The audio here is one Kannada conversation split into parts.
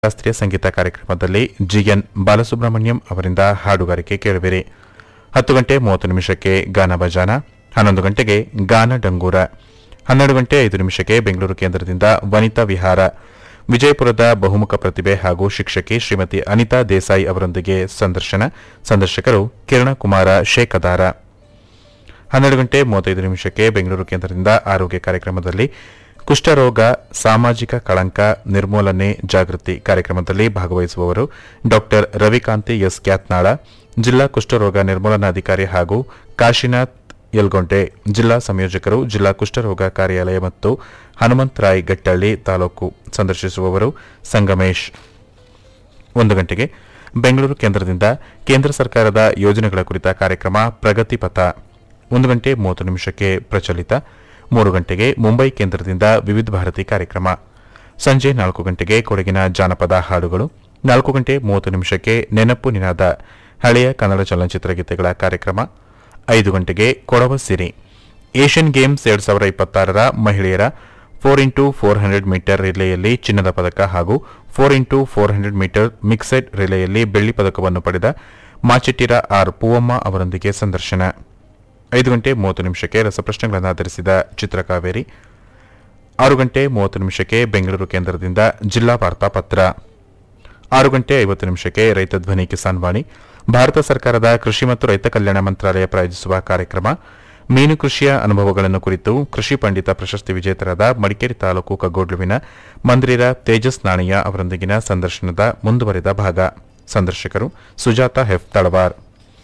ಶಾಸ್ತ್ರೀಯ ಸಂಗೀತ ಕಾರ್ಯಕ್ರಮದಲ್ಲಿ ಜಿಎನ್ ಬಾಲಸುಬ್ರಹ್ಮಣ್ಯಂ ಅವರಿಂದ ಹಾಡುಗಾರಿಕೆ ಕೇಳುವಿರಿ ಹತ್ತು ಗಂಟೆ ಮೂವತ್ತು ನಿಮಿಷಕ್ಕೆ ಗಾನ ಭಜಾನ ಹನ್ನೊಂದು ಗಂಟೆಗೆ ಗಾನ ಡಂಗೂರ ಹನ್ನೆರಡು ಗಂಟೆ ಐದು ನಿಮಿಷಕ್ಕೆ ಬೆಂಗಳೂರು ಕೇಂದ್ರದಿಂದ ವನಿತಾ ವಿಹಾರ ವಿಜಯಪುರದ ಬಹುಮುಖ ಪ್ರತಿಭೆ ಹಾಗೂ ಶಿಕ್ಷಕಿ ಶ್ರೀಮತಿ ಅನಿತಾ ದೇಸಾಯಿ ಅವರೊಂದಿಗೆ ಸಂದರ್ಶನ ಸಂದರ್ಶಕರು ಕಿರಣಕುಮಾರ ಶೇಖದಾರ ಹನ್ನೆರಡು ಗಂಟೆ ಮೂವತ್ತೈದು ನಿಮಿಷಕ್ಕೆ ಬೆಂಗಳೂರು ಕೇಂದ್ರದಿಂದ ಆರೋಗ್ಯ ಕಾರ್ಯಕ್ರಮದಲ್ಲಿ ಕುಷ್ಠರೋಗ ಸಾಮಾಜಿಕ ಕಳಂಕ ನಿರ್ಮೂಲನೆ ಜಾಗೃತಿ ಕಾರ್ಯಕ್ರಮದಲ್ಲಿ ಭಾಗವಹಿಸುವವರು ಡಾಕ್ಟರ್ ರವಿಕಾಂತಿ ಎಸ್ ಕ್ಯಾತ್ನಾಳ ಜಿಲ್ಲಾ ಕುಷ್ಠರೋಗ ನಿರ್ಮೂಲನಾಧಿಕಾರಿ ಹಾಗೂ ಕಾಶಿನಾಥ್ ಯಲ್ಗೊಂಡೆ ಜಿಲ್ಲಾ ಸಂಯೋಜಕರು ಜಿಲ್ಲಾ ಕುಷ್ಠರೋಗ ಕಾರ್ಯಾಲಯ ಮತ್ತು ಹನುಮಂತರಾಯ್ ಗಟ್ಟಳ್ಳಿ ತಾಲೂಕು ಸಂದರ್ಶಿಸುವವರು ಸಂಗಮೇಶ್ ಒಂದು ಗಂಟೆಗೆ ಬೆಂಗಳೂರು ಕೇಂದ್ರದಿಂದ ಕೇಂದ್ರ ಸರ್ಕಾರದ ಯೋಜನೆಗಳ ಕುರಿತ ಕಾರ್ಯಕ್ರಮ ಪ್ರಗತಿ ಪಥ ಒಂದು ಗಂಟೆ ಮೂವತ್ತು ನಿಮಿಷಕ್ಕೆ ಪ್ರಚಲಿತ ಮೂರು ಗಂಟೆಗೆ ಮುಂಬೈ ಕೇಂದ್ರದಿಂದ ವಿವಿಧ ಭಾರತಿ ಕಾರ್ಯಕ್ರಮ ಸಂಜೆ ನಾಲ್ಕು ಗಂಟೆಗೆ ಕೊಡಗಿನ ಜಾನಪದ ಹಾಡುಗಳು ನಾಲ್ಕು ಗಂಟೆ ಮೂವತ್ತು ನಿಮಿಷಕ್ಕೆ ನೆನಪು ನಿನಾದ ಹಳೆಯ ಕನ್ನಡ ಚಲನಚಿತ್ರ ಗೀತೆಗಳ ಕಾರ್ಯಕ್ರಮ ಐದು ಗಂಟೆಗೆ ಕೊಡವ ಸಿರಿ ಏಷ್ಯನ್ ಗೇಮ್ಸ್ ಎರಡ್ ಸಾವಿರದ ಇಪ್ಪತ್ತಾರರ ಮಹಿಳೆಯರ four into four hundred metre ರಿಲೇಯಲ್ಲಿ ಚಿನ್ನದ ಪದಕ ಹಾಗೂ four into four hundred metre mixed ರಿಲೇಯಲ್ಲಿ ಬೆಳ್ಳಿ ಪದಕವನ್ನು ಪಡೆದ ಮಾಚಿಟ್ಟಿರ ಆರ್ ಪೂವಮ್ಮ ಅವರೊಂದಿಗೆ ಸಂದರ್ಶನ ಐದು ಗಂಟೆ ಮೂವತ್ತು ನಿಮಿಷಕ್ಕೆ ರಸಪ್ರಶ್ನೆಗಳನ್ನು ಆಧರಿಸಿದ ಚಿತ್ರಕಾವೇರಿ ಆರು ಗಂಟೆ ಮೂವತ್ತು ನಿಮಿಷಕ್ಕೆ ಬೆಂಗಳೂರು ಕೇಂದ್ರದಿಂದ ಜಿಲ್ಲಾ ವಾರ್ತಾ ಪತ್ರ ಆರು ಗಂಟೆ ಐವತ್ತು ನಿಮಿಷಕ್ಕೆ ರೈತ ಧ್ವನಿ ಕಿಸಾನ್ ವಾಣಿ ಭಾರತ ಸರ್ಕಾರದ ಕೃಷಿ ಮತ್ತು ರೈತ ಕಲ್ಯಾಣ ಮಂತ್ರಾಲಯ ಪ್ರಾಯೋಜಿಸುವ ಕಾರ್ಯಕ್ರಮ ಮೀನು ಕೃಷಿಯ ಅನುಭವಗಳನ್ನು ಕುರಿತು ಕೃಷಿ ಪಂಡಿತ ಪ್ರಶಸ್ತಿ ವಿಜೇತರಾದ ಮಡಿಕೇರಿ ತಾಲೂಕು ಕಗ್ಗೋಡ್ಲುವಿನ ಮಂದಿರ ತೇಜಸ್ ನಾಣಯ್ಯ ಅವರೊಂದಿಗಿನ ಸಂದರ್ಶನದ ಮುಂದುವರೆದ ಭಾಗ ಸಂದರ್ಶಕರು ಸುಜಾತ ಹೆಫ್ ತಳವಾರ್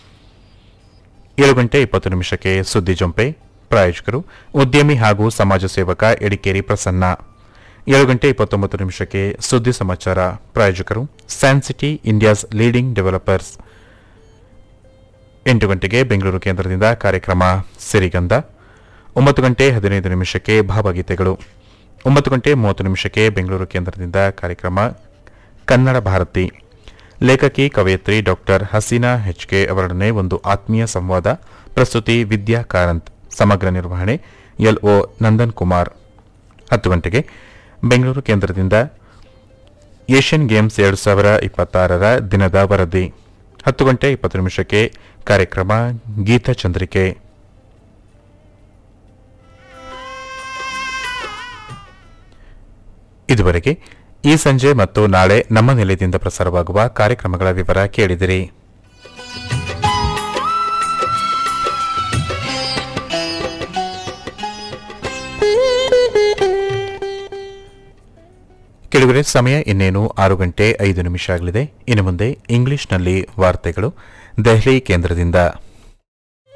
ಏಳು ಗಂಟೆ ಇಪ್ಪತ್ತು ನಿಮಿಷಕ್ಕೆ ಸುದ್ದಿ ಜೊಂಪೆ ಪ್ರಾಯೋಜಕರು ಉದ್ಯಮಿ ಹಾಗೂ ಸಮಾಜ ಸೇವಕ ಎಡಿಕೇರಿ ಪ್ರಸನ್ನ ಏಳು ಗಂಟೆ ಇಪ್ಪತ್ತೊಂಬತ್ತು ನಿಮಿಷಕ್ಕೆ ಸುದ್ದಿ ಸಮಾಚಾರ ಪ್ರಾಯೋಜಕರು ಸ್ಯಾನ್ಸಿಟಿ ಇಂಡಿಯಾಸ್ ಲೀಡಿಂಗ್ ಡೆವಲಪರ್ಸ್ ಎಂಟು ಗಂಟೆಗೆ ಬೆಂಗಳೂರು ಕೇಂದ್ರದಿಂದ ಕಾರ್ಯಕ್ರಮ ಸಿರಿಗಂಧ ಒಂಬತ್ತು ಗಂಟೆ ಹದಿನೈದು ನಿಮಿಷಕ್ಕೆ ಭಾವಗೀತೆಗಳು ಒಂಬತ್ತು ಗಂಟೆ ಮೂವತ್ತು ನಿಮಿಷಕ್ಕೆ ಬೆಂಗಳೂರು ಕೇಂದ್ರದಿಂದ ಕಾರ್ಯಕ್ರಮ ಕನ್ನಡ ಭಾರತಿ ಲೇಖಕಿ ಕವಯತ್ರಿ ಡಾಕ್ಟರ್ ಹಸೀನಾ ಹೆಚ್ಕೆ ಅವರೊಡನೆ ಒಂದು ಆತ್ಮೀಯ ಸಂವಾದ ಪ್ರಸ್ತುತಿ ವಿದ್ಯಾ ಕಾರಂತ್ ಸಮಗ್ರ ನಿರ್ವಹಣೆ ಎಲ್ಒ ನಂದನ್ ಕುಮಾರ್ ಹತ್ತು ಗಂಟೆಗೆ ಬೆಂಗಳೂರು ಕೇಂದ್ರದಿಂದ ಏಷ್ಯನ್ ಗೇಮ್ಸ್ ಎರಡು ಸಾವಿರ ಇಪ್ಪತ್ತಾರರ ದಿನದ ವರದಿ ಹತ್ತು ಗಂಟೆ ಇಪ್ಪತ್ತು ನಿಮಿಷಕ್ಕೆ ಕಾರ್ಯಕ್ರಮ ಗೀತಚಂದ್ರಿಕೆ ಇದುವರೆಗೆ ಈ ಸಂಜೆ ಮತ್ತು ನಾಳೆ ನಮ್ಮ ನಿಲಯದಿಂದ ಪ್ರಸಾರವಾಗುವ ಕಾರ್ಯಕ್ರಮಗಳ ವಿವರ ಕೇಳಿದಿರಿ ಕೆಳಗಡೆ ಸಮಯ ಇನ್ನೇನು ಆರು ಗಂಟೆ ಐದು ನಿಮಿಷ ಆಗಲಿದೆ ಇನ್ನು ಮುಂದೆ ಇಂಗ್ಲಿಷ್ನಲ್ಲಿ ವಾರ್ತೆಗಳು ದೆಹಲಿ ಕೇಂದ್ರದಿಂದ